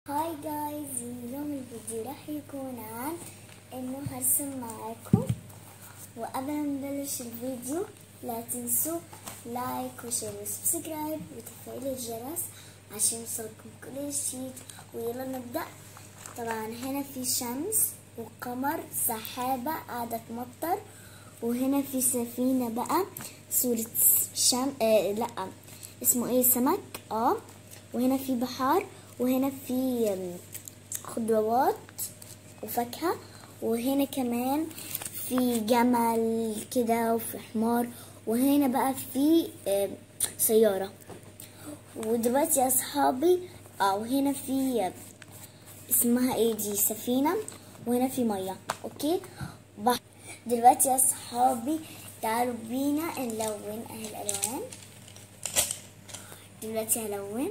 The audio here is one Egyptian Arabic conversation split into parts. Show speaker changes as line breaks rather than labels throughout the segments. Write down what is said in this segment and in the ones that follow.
هاي جايز اليوم الفيديو راح يكون عن انه هرسم معاكم وقبل ما نبلش الفيديو لا تنسوا لايك وشير وسبسكرايب وتفعيل الجرس عشان يوصلكم كل جديد ويلا نبدأ طبعا هنا في شمس وقمر سحابة قاعدة تمطر وهنا في سفينة بقى صورة شم آه لا اسمه ايه سمك اه وهنا في بحار وهنا في خضروات وفاكهة وهنا كمان في جمل كده وفي حمار وهنا بقى في سيارة ودلوقتي يا أصحابي اه وهنا في اسمها ايه دي سفينة وهنا في مية اوكي بحر دلوقتي يا أصحابي تعالوا بينا نلون اهي الألوان دلوقتي هلون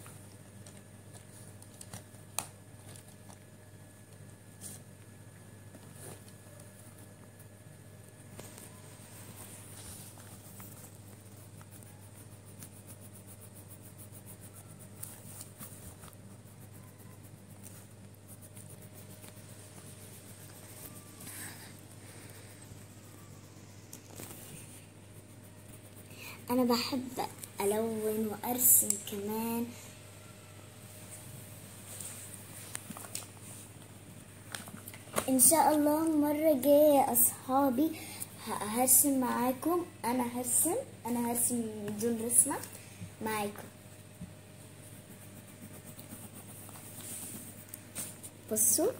انا بحب الون وارسم كمان ان شاء الله المره الجايه يا اصحابي هرسم معاكم انا هرسم انا هرسم بدون رسمه معاكم بصوا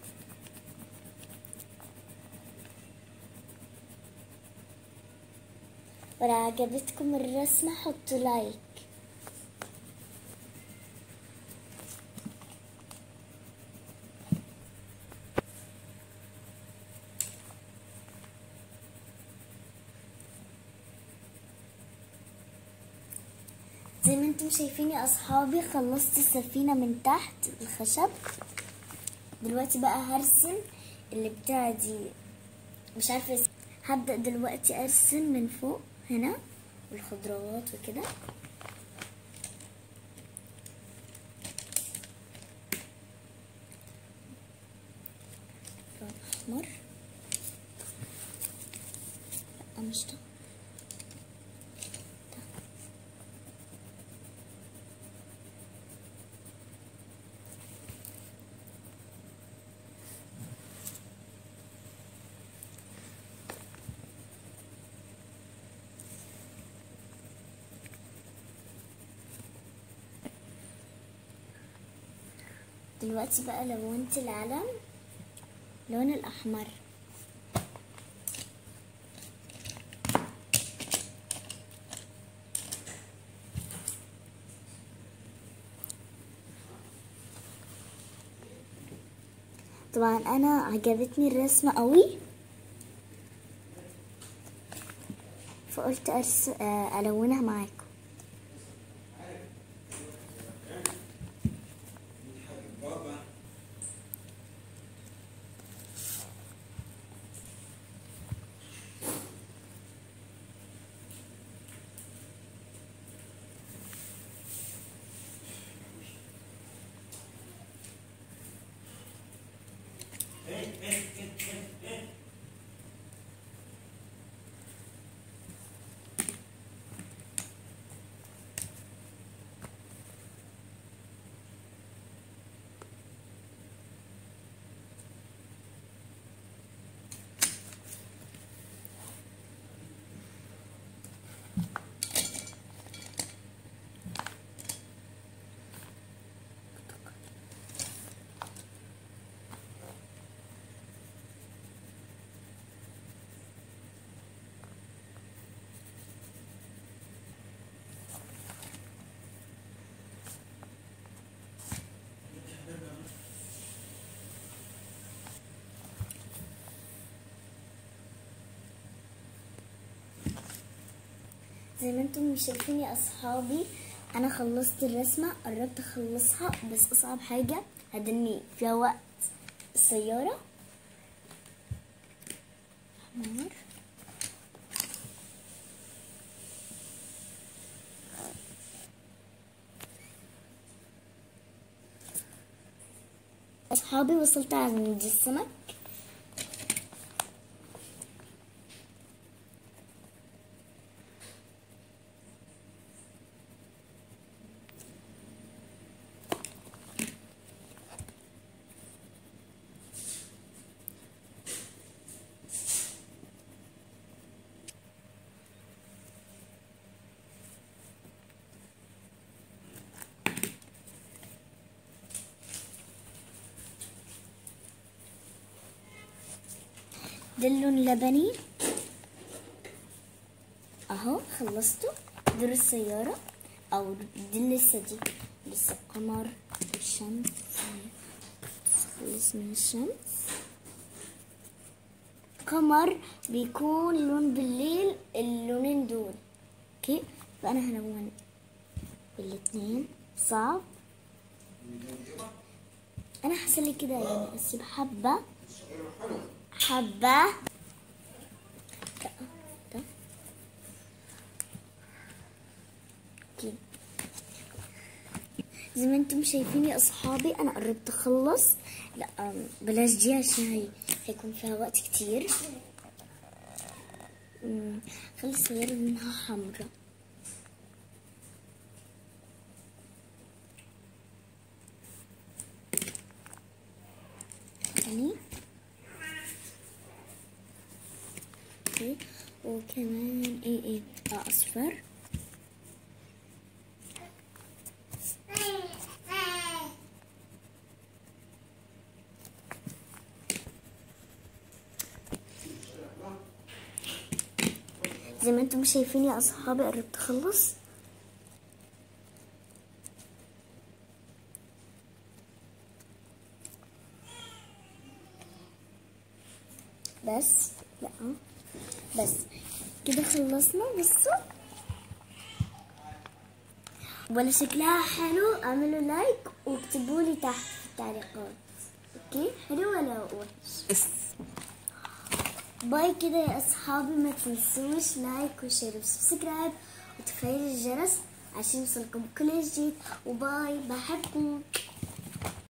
ولو عجبتكم الرسمة حطوا لايك زي ما انتم شايفين يا اصحابي خلصت السفينة من تحت الخشب دلوقتي بقى هرسم اللي بتاع دي مش عارفة هبدأ دلوقتي ارسم من فوق هنا والخضروات وكده لون احمر لا مش ده دلوقتي بقى لونت العلم لون الأحمر طبعا أنا عجبتني الرسمة قوي فقلت أرس... ألونها معاكم زي ما انتم شايفين يا اصحابي انا خلصت الرسمة قربت اخلصها بس اصعب حاجة هدني فيها وقت السيارة حمار اصحابي وصلت عند السمك ده اللون اللبني اهو خلصته دور السيارة او دي لسه دي لسه القمر والشمس خلص من الشمس قمر بيكون لون بالليل اللونين دول اوكي فانا هلون بالاتنين صعب انا هسلي كده يعني اسيب حبه حبة ده ده كده زي ما انتم شايفين يا اصحابي انا قربت اخلص لا أم، بلاش دي عشان هي هيكون فيها وقت كتير أم، خلي السيارة منها حمرا يعني اوكي وكمان ايه ايه آه اصفر زي ما انتم شايفين يا اصحابي قربت اخلص بس لا بس كده خلصنا بصوا ولا شكلها حلو اعملوا لايك واكتبوا لي تحت في التعليقات اوكي حلو ولا وحش باي كده يا اصحابي ما تنسوش لايك وشير وسبسكرايب وتفعيل الجرس عشان يوصلكم كل جديد وباي بحبكم